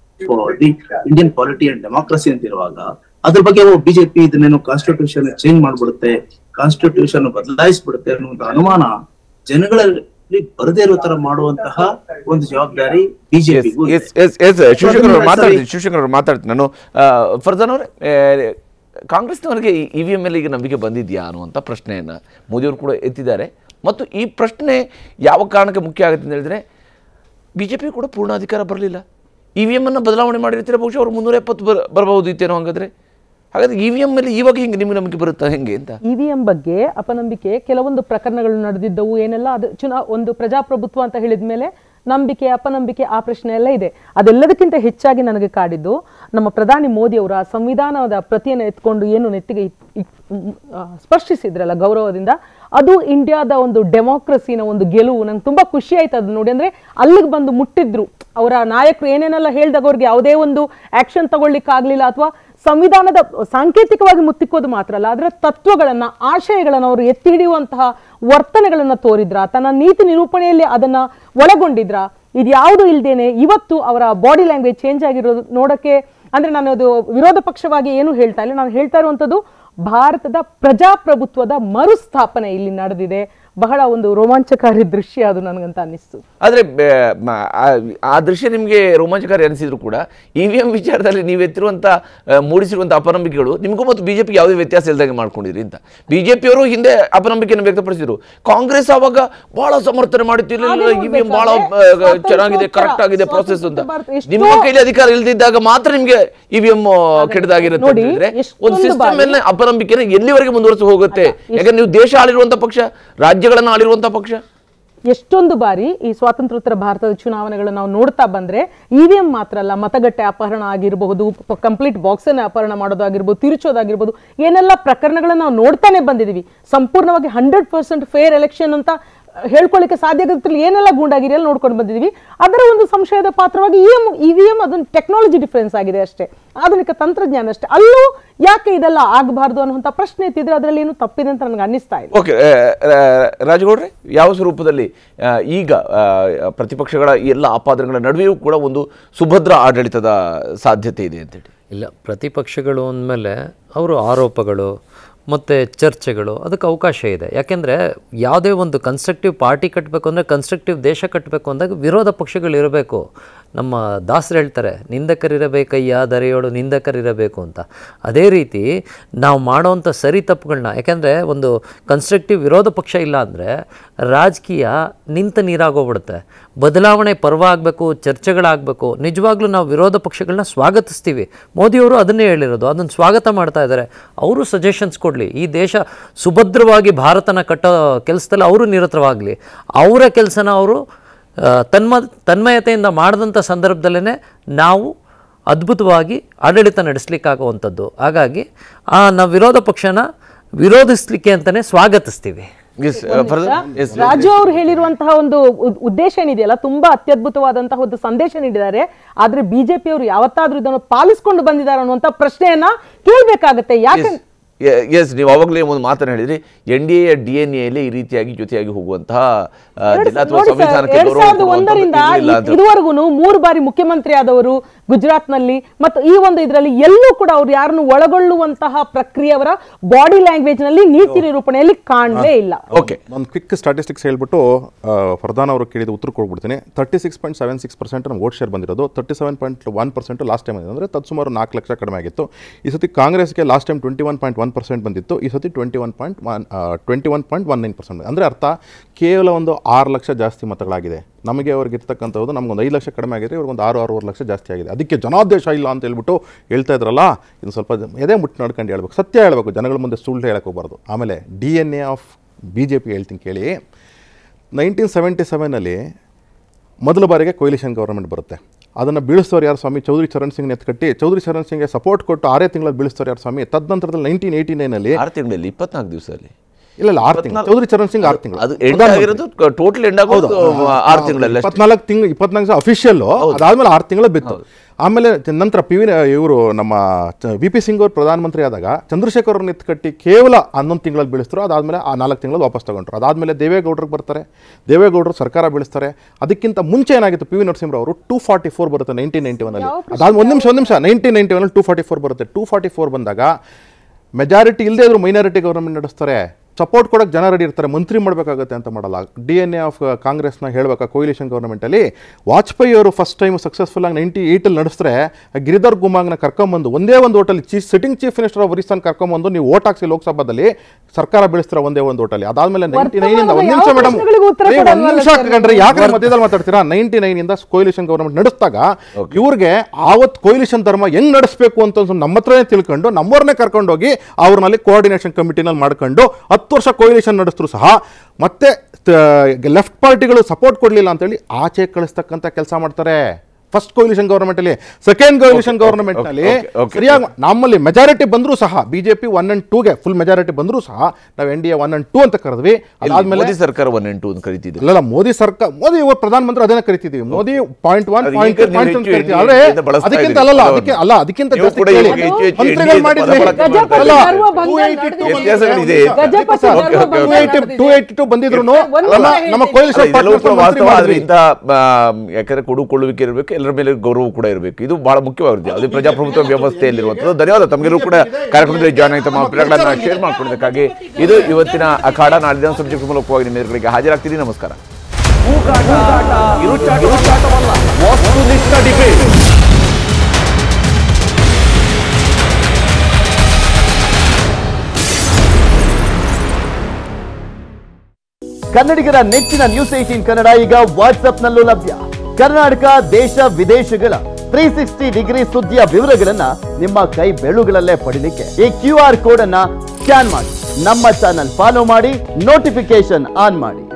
the Indian polity and democracy ಅಂತ ಇರುವಾಗ ಅದ್ರ ಬಗ್ಗೆ ಬಿಜೆಪಿ ಇದನ್ನೇನು ಕಾನ್ಸ್ಟಿಟ್ಯೂಷನ್ ಚೇಂಜ್ ಮಾಡ್ಬಿಡುತ್ತೆ ಕಾನ್ಸ್ಟಿಟ್ಯೂಷನ್ ಬದಲಾಯಿಸ್ಬಿಡುತ್ತೆ ಅನ್ನುವಂತ ಅನುಮಾನ ಜನಗಳಲ್ಲಿ ಬರದೇ ಇರೋ ತರ ಮಾಡುವಂತಹ ಒಂದು ಜವಾಬ್ದಾರಿ ಬಿಜೆಪಿಗೂ ಎಸ್ ಎಸ್ ಎಸ್ ಶಿವಶಂಕರ್ ಅವರು ಮಾತಾಡ್ತೀನಿ ಶಿವಶಂಕರ್ ಅವರು ಮಾತಾಡ್ತೀನಿ ನಾನು ಆ, ಫರ್ಜಾನ್ ಅವರೇ ಆ, ಕಾಂಗ್ರೆಸ್ನವರಿಗೆ ಇ ವಿ ಎಮ್ ಮೇಲೆ ಈಗ ನಂಬಿಕೆ ಬಂದಿದೆಯಾ ಅನ್ನುವಂಥ ಪ್ರಶ್ನೆಯನ್ನು ಮೋದಿಯವರು ಕೂಡ ಎತ್ತಿದ್ದಾರೆ ಮತ್ತು ಈ ಪ್ರಶ್ನೆ ಯಾವ ಕಾರಣಕ್ಕೆ ಮುಖ್ಯ ಆಗುತ್ತೆ ಅಂತ ಹೇಳಿದ್ರೆ ಬಿ ಜೆ ಪಿ ಕೂಡ ಪೂರ್ಣ ಅಧಿಕಾರ ಬರಲಿಲ್ಲ ಇ ವಿ ಎಮ್ಮನ್ನು ಬದಲಾವಣೆ ಮಾಡಿರ್ತೀರ ಬಹುಶಃ ಅವರು ಮುನ್ನೂರ ಎಪ್ಪತ್ತು ಬರ ಬರಬಹುದು ಇತ್ತೇನೋ ಹಂಗಾದ್ರೆ ಹಾಗಾದ್ರೆ ಇ ವಿ ಎಮ್ ಮೇಲೆ ಇವಾಗ ಹಿಂಗೆ ನಿಮಗೆ ನಂಬಿಕೆ ಬರುತ್ತಾ ಹೆಂಗೆ ಅಂತ ಇವಿಎಂ ಬಗ್ಗೆ ಅಪನಂಬಿಕೆ ಕೆಲವೊಂದು ಪ್ರಕರಣಗಳು ನಡೆದಿದ್ದವು ಏನೆಲ್ಲ ಅದು ಚುನಾ ಒಂದು ಪ್ರಜಾಪ್ರಭುತ್ವ ಅಂತ ಹೇಳಿದ ಮೇಲೆ ನಂಬಿಕೆ ಅಪನಂಬಿಕೆ ಆ ಪ್ರಶ್ನೆ ಎಲ್ಲ ಇದೆ ಅದೆಲ್ಲದಕ್ಕಿಂತ ಹೆಚ್ಚಾಗಿ ನನಗೆ ಕಾಡಿದ್ದು ನಮ್ಮ ಪ್ರಧಾನಿ ಮೋದಿ ಅವರ ಸಂವಿಧಾನದ ಪ್ರತಿಯನ್ನು ಎತ್ಕೊಂಡು ಏನು ನೆತ್ತಿಗೆ ಇಟ್- ಇಟ್- ಮ್, ಆ, ಸ್ಪರ್ಶಿಸಿದ್ರಲ್ಲ ಗೌರವದಿಂದ ಅದು ಇಂಡಿಯಾದ ಒಂದು ಡೆಮೋಕ್ರಸಿನ ಒಂದು ಗೆಲುವು ನಂಗೆ ತುಂಬಾ ಖುಷಿ ಆಯ್ತು ಅದು ನೋಡಿ ಅಂದ್ರೆ ಅಲ್ಲಿಗೆ ಬಂದು ಮುಟ್ಟಿದ್ರು ಅವರ ನಾಯಕರು ಏನೇನೆಲ್ಲ ಹೇಳ್ದಾಗ ಅವ್ರಿಗೆ ಯಾವುದೇ ಒಂದು ಆಕ್ಷನ್ ತಗೊಳ್ಲಿಕ್ಕೆ ಆಗ್ಲಿಲ್ಲ ಅಥವಾ ಸಂವಿಧಾನದ ಸಾಂಕೇತಿಕವಾಗಿ ಮುತ್ತಿಕ್ಕೋದು ಮಾತ್ರ ಅಲ್ಲ ಅದರ ತತ್ವಗಳನ್ನ ಆಶಯಗಳನ್ನ ಅವರು ಎತ್ತಿ ಹಿಡಿಯುವಂತಹ ವರ್ತನೆಗಳನ್ನ ತೋರಿದ್ರ ತನ್ನ ನೀತಿ ನಿರೂಪಣೆಯಲ್ಲಿ ಅದನ್ನ ಒಳಗೊಂಡಿದ್ರ ಇದ್ಯಾವುದು ಇಲ್ದೇನೆ ಇವತ್ತು ಅವರ ಬಾಡಿ ಲ್ಯಾಂಗ್ವೇಜ್ ಚೇಂಜ್ ಆಗಿರೋದು ನೋಡಕ್ಕೆ ಅಂದ್ರೆ ನಾನು ಅದು ವಿರೋಧ ಪಕ್ಷವಾಗಿ ಏನು ಹೇಳ್ತಾ ಇಲ್ಲ ನಾನು ಹೇಳ್ತಾ ಇರುವಂತದ್ದು ಭಾರತದ ಪ್ರಜಾಪ್ರಭುತ್ವದ ಮರುಸ್ಥಾಪನೆ ಇಲ್ಲಿ ನಡೆದಿದೆ ಬಹಳ ಒಂದು ರೋಮಾಂಚಕಾರಿ ದೃಶ್ಯ ಅದು ನನಗಂತ ಅನ್ನಿಸ್ತು ಆದರೆ ಆ ದೃಶ್ಯ ನಿಮಗೆ ರೋಮಾಂಚಕಾರಿ ಅನಿಸಿದ್ರು ಕೂಡ ಇ ವಿ ಎಂ ವಿಚಾರದಲ್ಲಿ ನೀವು ಎತ್ತಿರುವಂಥ ಆ, ಮೂಡಿಸಿರುವಂಥ ಅಪನಂಬಿಕೆಗಳು ನಿಮಗೂ ಮತ್ತು ಬಿ ಜೆ ಪಿಗೆ ಯಾವುದೇ ವ್ಯತ್ಯಾಸ ಇಲ್ದಂಗೆ ಮಾಡ್ಕೊಂಡಿರಿ ಅಂತ ಬಿ ಜೆ ಪಿಯವರು ಹಿಂದೆ ಅಪನಂಬಿಕೆಯನ್ನು ವ್ಯಕ್ತಪಡಿಸಿದ್ರು ಕಾಂಗ್ರೆಸ್ ಆವಾಗ ಬಹಳ ಸಮರ್ಥನೆ ಮಾಡುತ್ತಿಲ್ಲ ಹಾಗೆ ಇ ವಿ ಎಂ ಬಹಳ ನೋಡ್ಬೇಕಾದ್ರೆ ಆ, ಚೆನ್ನಾಗಿದೆ ಸ್ವಾತಂತ್ರ್ಯೋತ್ತರ- ಕರೆಕ್ಟ್ ಆಗಿದೆ ಪ್ರೋಸೆಸ್ ಅಂತ ಸ್ವಾತಂತ್ರ್ಯ ಭಾರತ ಎಷ್ಟೋ- ನಿಮ್ಮ ಕೈಲಿ ಅಧಿಕಾರ ಇಲ್ದಿದ್ದಾಗ ಮಾತ್ರ ನಿಮಗೆ ಇ ವಿ ಎಂ ಕೆಟ್ಟದಾಗಿರುತ್ತೆ ಅಂತ ನೋಡಿ, ಹೇಳಿದ್ರೆ ಒಂದು ಎಷ್ಟೊಂದು ಸಿಸ್ಟಮ್ ಬಾರಿ- ಮೇಲೆ ಅಪನಂಬಿಕೆನ ಎಲ್ಲಿವರೆಗೆ ಮುಂದುವರಿಸಿ ಹೋಗುತ್ತೆ ಯಾಕಂದ್ರೆ ನೀವು ದೇಶ ಆಳಿರುವಂಥ ಪಕ್ಷ ರಾಜ್ಯಗಳನ್ನು ಆಳಿರುವಂಥ ಪಕ್ಷ ಎಷ್ಟೊಂದು ಬಾರಿ ಈ ಸ್ವಾತಂತ್ರ್ಯೋತ್ತರ ಭಾರತದ ಚುನಾವಣೆಗಳನ್ನು ನಾವು ನೋಡ್ತಾ ಬಂದ್ರೆ ಇವಿಎಂ ಮಾತ್ರ ಅಲ್ಲ ಮತಗಟ್ಟೆ ಅಪಹರಣ ಆಗಿರಬಹುದು ಕಂಪ್ಲೀಟ್ ಬಾಕ್ಸ್ ಅನ್ನ ಅಪಹರಣ ಮಾಡೋದಾಗಿರ್ಬೋದು ತಿರುಚೋದಾಗಿರ್ಬೋದು ಏನೆಲ್ಲ ಪ್ರಕರಣಗಳನ್ನ ನಾವು ನೋಡ್ತಾನೆ ಬಂದಿದೀವಿ ಸಂಪೂರ್ಣವಾಗಿ ಹಂಡ್ರೆಡ್ ಪರ್ಸೆಂಟ್ ಫೇರ್ ಎಲೆಕ್ಷನ್ ಅಂತ ಹೇಳ್ಕೊಳ್ಳಿಕ್ಕೆ ಸಾಧ್ಯ ಆಗೋದ್ರಲ್ಲಿ ಏನೆಲ್ಲ ಗೂಂಡಾಗಿರಿ ಎಲ್ಲ ನೋಡ್ಕೊಂಡು ಬಂದಿದೀವಿ ಅದರ ಒಂದು ಸಂಶಯದ ಪಾತ್ರವಾಗಿ E M E V M ಅದೊಂದು ಟೆಕ್ನಾಲಜಿ ಡಿಫ್ರೆನ್ಸ್ ಆಗಿದೆ ಅಷ್ಟೇ ಆಧುನಿಕ ತಂತ್ರಜ್ಞಾನ ಅಷ್ಟೇ ಅಲ್ಲೂ ಯಾಕೆ ಇದೆಲ್ಲ ಆಗಬಾರ್ದು ಅನ್ನುವಂಥ ಪ್ರಶ್ನೆ ಎತ್ತಿದ್ರೆ ಅದರಲ್ಲಿ ಏನು ತಪ್ಪಿದೆ ಅಂತ ನನಗೆ ಅನ್ನಿಸ್ತಾ ಇದೆ ಓಕೆ ರಾಜಗೌಡ್ರೆ ಯಾವ ಸ್ವರೂಪದಲ್ಲಿ ಆ, ಈಗ ಆ, ಪ್ರತಿಪಕ್ಷಗಳ ಈ ಎಲ್ಲ ಆಪಾದನೆಗಳ ನಡುವೆಯೂ ಕೂಡ ಒಂದು ಸುಭದ್ರ ಆಡಳಿತದ ಸಾಧ್ಯತೆ ಇದೆ ಅಂತೇಳಿ ಇಲ್ಲ ಪ್ರತಿಪಕ್ಷಗಳು ಅಂದಮೇಲೆ ಅವರು ಆರೋಪಗಳು ಮತ್ತು ಚರ್ಚೆಗಳು ಅದಕ್ಕೆ ಅವಕಾಶ ಇದೆ ಯಾಕೆಂದರೆ ಯಾವುದೇ ಒಂದು ಕನ್ಸ್ಟ್ರಕ್ಟಿವ್ ಪಾರ್ಟಿ ಕಟ್ಟಬೇಕು ಅಂದರೆ ಕನ್ಸ್ಟ್ರಕ್ಟಿವ್ ದೇಶ ಕಟ್ಟಬೇಕು ಅಂದಾಗ ವಿರೋಧ ಪಕ್ಷಗಳಿರಬೇಕು ನಮ್ಮ ದಾಸರು ಹೇಳ್ತಾರೆ ನಿಂದಕರಿರಬೇಕಯ್ಯ ದರೆಯೋಳು ನಿಂದಕರಿರಬೇಕು ಅಂತ ಅದೇ ರೀತಿ ನಾವು ಮಾಡೋವಂಥ ಸರಿ ತಪ್ಪುಗಳನ್ನ ಯಾಕೆಂದರೆ ಒಂದು ಕನ್ಸ್ಟ್ರಕ್ಟಿವ್ ವಿರೋಧ ಪಕ್ಷ ಇಲ್ಲ ಅಂದರೆ ರಾಜಕೀಯ ನಿಂತ ನೀರಾಗೋಗ್ಬಿಡುತ್ತೆ ಬದಲಾವಣೆ ಪರ್ವ ಆಗಬೇಕು ಚರ್ಚೆಗಳಾಗಬೇಕು ನಿಜವಾಗ್ಲೂ ನಾವು ವಿರೋಧ ಪಕ್ಷಗಳನ್ನ ಸ್ವಾಗತಿಸ್ತೀವಿ ಮೋದಿಯವರು ಅದನ್ನೇ ಹೇಳಿರೋದು ಅದನ್ನು ಸ್ವಾಗತ ಮಾಡ್ತಾ ಇದ್ದಾರೆ ಅವರು ಸಜೆಷನ್ಸ್ ಕೊಡಲಿ ಈ ದೇಶ ಸುಭದ್ರವಾಗಿ ಭಾರತನ ಕಟ್ಟೋ ಕೆಲಸದಲ್ಲಿ ಅವರು ನಿರತವಾಗಲಿ ಅವರ ಕೆಲಸನ ಅವರು ಆ, ತನ್ಮ ತನ್ಮಯತೆಯಿಂದ ಮಾಡಿದಂಥ ಸಂದರ್ಭದಲ್ಲೇ ನಾವು ಅದ್ಭುತವಾಗಿ ಆಡಳಿತ ನಡೆಸಲಿಕ್ಕಾಗುವಂಥದ್ದು ಹಾಗಾಗಿ ಆ ನಾವು ವಿರೋಧ ಪಕ್ಷನ ವಿರೋಧಿಸ್ಲಿಕ್ಕೆ ಅಂತಲೇ ಸ್ವಾಗತಿಸ್ತೀವಿ ಎಸ್ ಫರ್ದರ್ ಎಸ್ ರಾಜು ಅವರು ಹೇಳಿರುವಂತಹ ಒಂದು ಉದ್- ಉದ್ದೇಶ ಏನಿದೆಯಲ್ಲ ತುಂಬಾ ಅತ್ಯದ್ಭುತವಾದಂತಹ ಒಂದು ಸಂದೇಶ ನೀಡಿದ್ದಾರೆ ಆದ್ರೆ ಬಿಜೆಪಿ ಅವರು ಯಾವತ್ತಾದ್ರೂ ಇದನ್ನು ಪಾಲಿಸ್ಕೊಂಡು ಬಂದಿದ್ದಾರೆ ಅನ್ನುವಂತ ಪ್ರಶ್ನೆಯನ್ನ ಕೇಳ್ಬೇಕಾಗತ್ತೆ ಯಾಕೆ ಎಸ್ ನೀವು ಅವಾಗಲೇ ಒಂದು ಮಾತನ್ನು ಹೇಳಿದ್ರಿ N D A D N ಎಲ್ಲಿ ಈ ರೀತಿಯಾಗಿ ಜೊತೆಯಾಗಿ ಹೋಗುವಂತಹ ಆ, ಎರಡ್ ದಿನ ಅಥವಾ ನೋಡಿ ಸರ್, ಸಂವಿಧಾನಕ್ಕೆ ಎರಡ್ ಗೌರವ ಸಾವಿರದ ಕೊಡುವಂಥದ್ದು ಒಂದರಿಂದ ಇರ್ಲಿಲ್ಲ ಅಂತ ಇದುವರೆಗೂ ಮೂರು ಬಾರಿ ಮುಖ್ಯಮಂತ್ರಿ ಆದವರು ಗುಜರಾತ್ನಲ್ಲಿ ಮತ್ತು ಈ ಒಂದು ಇದರಲ್ಲಿ ಎಲ್ಲೂ ಕೂಡ ಅವ್ರು ಯಾರನ್ನು ಒಳಗೊಳ್ಳುವಂತಹ ಪ್ರಕ್ರಿಯೆ ಅವರ ಬಾಡಿ ಲ್ಯಾಂಗ್ವೇಜ್ ನಲ್ಲಿ ನೀತಿ ನಿರೂಪಣೆಯಲ್ಲಿ ಕಾಣಲೇ ಇಲ್ಲ ಓಕೆ ಒಂದು ಕ್ವಿಕ್ ಸ್ಟಾಟಿಸ್ಟಿಕ್ಸ್ ಹೇಳ್ಬಿಟ್ಟು ಆ, ಫರ್ದಾನ್ ಅವರು ಕೇಳಿದ ಉತ್ತರ ಕೊಡ್ಬಿಡ್ತೀನಿ thirty six point seven six percent ನಮ್ಮ ವೋಟ್ ಶೇರ್ ಬಂದಿರೋದು thirty seven point one percent last time ಅಂದರೆ ತತ್ಸುಮಾರು ನಾಲ್ಕು ಲಕ್ಷ ಕಡಿಮೆ ಆಗಿತ್ತು ಈ ಸತಿ ಕಾಂಗ್ರೆಸ್ಗೆ last time twenty one point one percent ಬಂದಿತ್ತು ಈ ಸತಿ twenty one point one twenty one point one nine percent ಅಂದರೆ ಅರ್ಥ ಕೇವಲ ಒಂದು ಆರು ಲಕ್ಷ ಜಾಸ್ತಿ ಮತಗಳಾಗಿದೆ ನಮಗೆ ಅವ್ರಿಗೆ ಇರ್ತಕ್ಕಂಥದ್ದು ನಮ್ಗೊಂದು ಐದು ಲಕ್ಷ ಕಡಿಮೆ ಆಗಿದೆ ಇವ್ರಿಗೊಂದು ಆರು ಆರೂವರೆ ಲಕ್ಷ ಜಾಸ್ತಿ ಆಗಿದೆ ಅದಕ್ಕೆ ಜನಾದೇಶ ಇಲ್ಲ ಅಂತ ಹೇಳ್ಬಿಟ್ಟು ಹೇಳ್ತಾ ಇದ್ರಲ್ಲ ಇದು ಸ್ವಲ್ಪ ಎದೆ ಮುಟ್ಟು ನಡ್ಕೊಂಡು ಹೇಳ್ಬೇಕು ಸತ್ಯ ಹೇಳ್ಬೇಕು ಜನಗಳ ಮುಂದೆ ಸುಳ್ಳು ಹೇಳಕ್ಕೆ ಹೋಗ್ಬಾರ್ದು ಆಮೇಲೆ D N A of B J P ಹೇಳ್ತೀನಿ ಕೇಳಿ ನೈನ್ಟೀನ್ ಸೆವೆಂಟಿ ಸೆವೆನಲ್ಲಿ ಮೊದಲ ಬಾರಿಗೆ ಕೊಯ್ಲಿಷನ್ ಗೌರ್ಮೆಂಟ್ ಬರುತ್ತೆ ಅದನ್ನು ಬೀಳಿಸ್ತವ್ರು ಯಾರು ಸ್ವಾಮಿ ಚೌಧರಿ ಚರಣ್ ಸಿಂಗ್ ಎತ್ಕಟ್ಟಿ ಚೌಧರಿ ಚರಣ್ ಸಿಂಗ್ಗೆ ಸಪೋರ್ಟ್ ಕೊಟ್ಟು ಆರೇ ತಿಂಗಳಲ್ಲಿ ಬೀಳಿಸ್ತವ್ರು ಯಾರು ಸ್ವಾಮಿ ತದನಂತರದಲ್ಲಿ ನೈನ್ಟೀನ್ ಏಯ್ಟಿ ನೈನಲ್ಲಿ ಆರು ತಿಂಗಳಲ್ಲಿ ಇಪ್ಪತ್ನಾಲ್ಕು ದಿವಸದಲ್ಲಿ ಇಲ್ಲ ಇಲ್ಲ ಆರು ತಿಂಗಳು ಚೌಧರಿ ಚರಣ್ ಸಿಂಗ್ ಆರು ತಿಂಗಳು ಅದು ಎಂಡ್ ಆಗಿರೋದು ಟೋಟಲ್ ಎಂಡ್ ಆಗೋದು ಆರು ತಿಂಗಳಲ್ಲಿ ಅಷ್ಟೇ. ಇಪ್ಪತ್ನಾಲ್ಕು ತಿಂಗಳು ಇಪ್ಪತ್ನಾಲ್ಕು ಅಫಿಷಿಯಲ್ ಅದಾದ್ಮೇಲೆ ಆರು ತಿಂಗಳು ಬಿತ್ತು ಆಮೇಲೆ ಚ- ನಂತರ ಪಿ ವಿ ಇವರು ನಮ್ಮ ವಿ ಪಿ ಸಿಂಗ್ ಅವರು ಪ್ರಧಾನಮಂತ್ರಿ ಆದಾಗ ಚಂದ್ರಶೇಖರ್ ಅವ್ರನ್ನ ಎತ್ಕಟ್ಟಿ ಕೇವಲ ಹನ್ನೊಂದು ತಿಂಗಳಲ್ಲಿ ಬೀಳಿಸ್ತರು ಅದಾದ್ಮೇಲೆ ಆ ನಾಲ್ಕು ತಿಂಗಳಲ್ಲಿ ವಾಪಸ್ ತಗೊಂಡ್ರು ಅದಾದ್ಮೇಲೆ ದೇವೇಗೌಡರಿಗೆ ಬರ್ತಾರೆ ದೇವೇಗೌಡರು ಸರ್ಕಾರ ಬೀಳಿಸ್ತಾರೆ ಅದಕ್ಕಿಂತ ಮುಂಚೆ ಏನಾಗಿತ್ತು ಪಿ ವಿ ನರಸಿಂಹರಾವ್ ಅವರು ಟೂ ಫಾರ್ಟಿ ಫೋರ್ ಬರುತ್ತೆ ನೈನ್ಟೀನ್ ನೈನ್ಟಿ ಒನಲ್ಲಿ ಅದಾದ ಒಂದು ನಿಮಿಷ ಒಂದು ನಿಮಿಷ ನೈನ್ಟೀನ್ ನೈನ್ಟಿ ಒನಲ್ಲಿ ಟೂ ಫಾರ್ಟಿ ಫೋರ್ ಬರುತ್ತೆ ಟೂ ಫಾರ್ಟಿ ಫೋರ್ ಬಂದಾಗ ಮೆಜಾರಿಟಿ ಇಲ್ಲದೆ ಇದ್ರು ಮೈನಾರಿಟಿ ಗೌರ್ಮೆಂಟ್ ನಡೆಸ್ತಾರೆ ಸಪೋರ್ಟ್ ಕೊಡೋಕೆ ಜನ ರೆಡಿ ಇರ್ತಾರೆ ಮಂತ್ರಿ ಮಾಡಬೇಕಾಗುತ್ತೆ ಅಂತ ಮಾಡಲ್ಲ ಡಿ ಎನ್ ಎ ಆಫ್ ಕಾಂಗ್ರೆಸ್ನ ಹೇಳ್ಬೇಕಾ ಕೊಯಿಲೇಷನ್ ಗೌರ್ಮೆಂಟಲ್ಲಿ ವಾಜಪೇಯಿ ಅವರು ಫಸ್ಟ್ ಟೈಮ್ ಸಕ್ಸಸ್ಫುಲ್ ಆಗಿ ನೈಂಟಿ ಏಯ್ಟಲ್ಲಿ ನಡೆಸಿದ್ರೆ ಗಿರಿಧರ್ ಗುಮಾಂಗ್ನ ಕರ್ಕೊಂಬಂದು ಒಂದೇ ಒಂದು ಓಟಲ್ಲಿ chief sitting chief minister of ಒರಿಸ್ಸಾನ್ ಕರ್ಕೊಂಬಂದು ನೀವು ಓಟ್ ಹಾಕ್ಸಿ ಲೋಕಸಭಾದಲ್ಲಿ ಸರ್ಕಾರ ಬೆಳೆಸ್ತಾರೆ ಒಂದೇ ಒಂದು ಓಟಲ್ಲಿ ಅದಾದ್ಮೇಲೆ ನೈಂಟಿ ನೈನಿಂದ ಒಂದು ನಿಮಿಷ ಯಾವ ಮೇಡಮ್ ಪ್ರಶ್ನೆಗಳಿಗೂ ಉತ್ತರ ಒಂದು ಕೊಡಲ್ವಲ್ಲ ನಿಮಿಷ ಸರ್ ಕಂಡ್ರೆ ಯಾಕೆ ಮಧ್ಯದಲ್ಲಿ ಮಾತಾಡ್ತೀರಾ ನೈಂಟಿ ನೈನಿಂದ ಕೊಯಿಲೇಷನ್ ಗೌರ್ಮೆಂಟ್ ನಡೆಸಿದಾಗ ಇವ್ರಿಗೆ ಆವತ್ತು ಕೊಯಿಲೇಷನ್ ಧರ್ಮ ಹೆಂಗ್ ನಡೆಸಬೇಕು ಅಂತ ಒಂದು ನಮ್ಮ ಹತ್ರನೇ ತಿಳ್ಕೊಂಡು ನಮ್ಮವ್ರನ್ನೇ ಕರ್ಕೊಂಡೋಗಿ ಅವ್ರನ್ನಲ್ಲಿ ಕೋಆರ್ಡಿನೇಷನ್ ಕಮಿಟಿನಲ್ಲಿ ಮಾಡ್ಕೊಂಡು ಹತ್ತು ವರ್ಷ ಕೊಯಿಲೇಷನ್ ನಡೆಸಿದ್ರು ಸಹ ಮತ್ತೆ ಲೆಫ್ಟ್ ಪಾರ್ಟಿಗಳು ಸಪೋರ್ಟ್ ಕೊಡಲಿಲ್ಲ ಅಂತೇಳಿ ಆಚೆ ಕಳಿಸ್ತಕ್ಕಂಥ ಕೆಲಸ ಮಾಡ್ತಾರೆ ಫಸ್ಟ್ ಕೊಯಿಲೇಷನ್ ಗೌರ್ಮೆಂಟ್ ಅಲ್ಲಿ ಸೆಕೆಂಡ್ ಕೊಯಿಲೇಷನ್ ಗೌರ್ಮೆಂಟ್ ನಲ್ಲಿ okay, okay. ಸರಿಯಾಗಿ ನಮ್ಮಲ್ಲಿ ಮೆಜಾರಿಟಿ ಬಂದರೂ ಸಹ ಬಿಜೆಪಿ ಒನ್ ಅಂಡ್ ಟೂಗೆ ಫುಲ್ ಮೆಜಾರಿಟಿ ಬಂದರೂ ಸಹ ನಾವು N D A one and two ಅಂತ ಕರೆದ್ವಿ ಇಲ್ಲಿ ಅದಾದ್ಮೇಲೆ ಮೋದಿ ಸರ್ಕಾರ ಒನ್ ಎಂಟು ಅಂತ ಕರಿತಿದ್ರು ಇಲ್ಲ ಮೋದಿ ಸರ್ಕಾರ ಮೋದಿ ಇವಾಗ ಪ್ರಧಾನಮಂತ್ರಿ ಅದನ್ನ ಕರಿತಿದೀವಿ ಮೋದಿ ಪಾಯಿಂಟ್ ಒನ್ ಅದು ಪಾಯಿಂಟ್ ಈಗ ನೀವು ಪಾಯಿಂಟ್ ಅಂತ ಹೆಚ್ಚು ಕರಿತೀವಿ NDA ಆದ್ರೆ ಇಂದ ಬಳಸ್ತಾ ಅದಕ್ಕಿಂತ ಇದ್ದೀರಿ ಅಲ್ಲಲ್ಲ ಪದವನ್ನು. ಅದಕ್ಕೆ ಅಲ್ಲ ಅದಕ್ಕಿಂತ ನೀವು ಜಾಸ್ತಿ ಕೂಡ ಕೇಳಿ. ಈಗ ಹೆಚ್ಚು ಹೆಚ್ಚು ಮಂತ್ರಿಗಳು NDA ಮಾಡಿದ್ರೆ ಪದ ಬಳಕೆ ಗಜಪತಿ ಅಲ್ಲ, ಗರ್ವ ಭಂಗ 282 ನಡೆದಿದೆ. ವ್ಯತ್ಯಾಸಗಳಿದೆ. ಗಜಪತಿ ಸರ್, ಗರ್ವ ಭಂಗ 280 282 ಬಂದಿದ್ರು ಒಂದು ನಮ್ಮ ಹೇಳ್ತೀನಿ. ನಮ್ಮ ಕೊಯಿಲೇಷನ್ ಅಲ್ಲ, ಇದೆಲ್ಲವೂ ಕೂಡ ಮಂತ್ರಿ ವಾಸ್ತವ ಮಾಡಿದ್ವಿ ಅದರಿಂದ ಯಾಕಂದ್ರೆ ಕೊಡುಕೊಳ್ಳುವಿಕೆ ಇರಬೇಕು ಎಲ್ಲರ ಮೇಲೆ ಗೌರವ ಕೂಡ ಇರಬೇಕು ಇದು ಬಹಳ ಮುಖ್ಯವಾಗಿದೆ ಅದು ಪ್ರಜಾಪ್ರಭುತ್ವ ವ್ಯವಸ್ಥೆಯಲ್ಲಿರುವಂಥದ್ದು ಧನ್ಯವಾದ ತಮಗೆಲ್ಲರೂ ಕೂಡ ಕಾರ್ಯಕ್ರಮದಲ್ಲಿ ಜಾಯ್ನ್ ಆಗಿ ತಮ್ಮ ಅಭಿಪ್ರಾಯಗಳನ್ನ ಶೇರ್ ಮಾಡ್ಕೊಂಡಿದ್ದಕ್ಕಾಗಿ ಇದು ಇವತ್ತಿನ ಅಖಾಡ ನಾಡಿನ ಸಬ್ಜೆಕ್ಟ್ ಮೂಲಕವಾಗಿ ನಿಮ್ಮ ಎದುರುಗಳಿಗೆ ಹಾಜರಾಗ್ತೀನಿ ನಮಸ್ಕಾರ ವಸ್ತುನಿಷ್ಠ ಡಿಬೇಟ್ ಕನ್ನಡಿಗರ ನೆಚ್ಚಿನ ನ್ಯೂಸ್ ಏಟೀನ್ ಕನ್ನಡ ಈಗ ವಾಟ್ಸ್ಆಪ್ನಲ್ಲೂ ಲಭ್ಯ ಕರ್ನಾಟಕ ದೇಶ ವಿದೇಶಗಳ ತ್ರೀ ಸಿಕ್ಸ್ಟಿ ಡಿಗ್ರಿ ಸುದ್ದಿಯ ವಿವರಗಳನ್ನ ನಿಮ್ಮ ಕೈ ಬೆಳುಗಳಲ್ಲೇ ಪಡಿಲಿಕ್ಕೆ ಈ ಕ್ಯೂ ಆರ್ ಕೋಡ್ ಅನ್ನ ಸ್ಕ್ಯಾನ್ ಮಾಡಿ ನಮ್ಮ ಚಾನಲ್ ಫಾಲೋ ಮಾಡಿ ನೋಟಿಫಿಕೇಶನ್ ಆನ್ ಮಾಡಿ